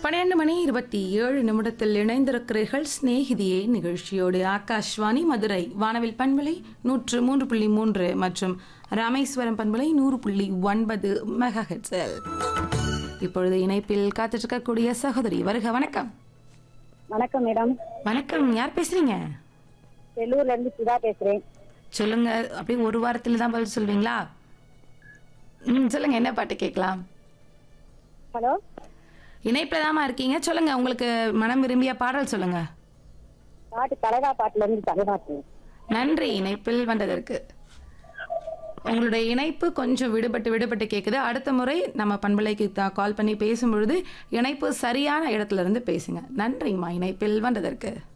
பன்னிரண்டு மணி இருபத்தி ஏழு நிமிடத்தில் இணைந்திருக்கிறீர்கள் சிநேகிதியே நிகழ்ச்சியோடு ஆகாஷ்வாணி மதுரை வானவில் பண்பலை நூற்று மூன்று புள்ளி மூன்று மற்றும் ராமேஸ்வரம் பண்பலை நூறு புள்ளி ஒன்பது மெகாஹெட்ஸில் இப்பொழுது இணைப்பில் காத்துட்ருக்கக்கூடிய சகோதரி வருக வணக்கம் வணக்கம் மேடம் வணக்கம் யார் பேசுறீங்க செல்லூர்ல இருந்து சுதா பேசுறேன் சொல்லுங்க அப்படியே ஒரு வாரத்தில் தான் பதில் சொல்வீங்களா ம் சொல்லுங்க என்ன பாட்டு கேட்கலாம் ஹலோ இணைப்பில் தாமா இருக்கீங்க சொல்லுங்க உங்களுக்கு மனம் விரும்பிய பாடல் சொல்லுங்க பாட்டு கலகா பாட்டுல இருந்து தலைவாட்டு நன்றி இணைப்பில் வந்ததற்கு உங்களுடைய இணைப்பு கொஞ்சம் விடுபட்டு விடுபட்டு கேட்குது அடுத்த முறை நம்ம பண்பலைக்கு கால் பண்ணி பேசும்பொழுது இணைப்பு சரியான இடத்துல இருந்து பேசுங்க நன்றிம்மா இணைப்பில் வந்ததற்கு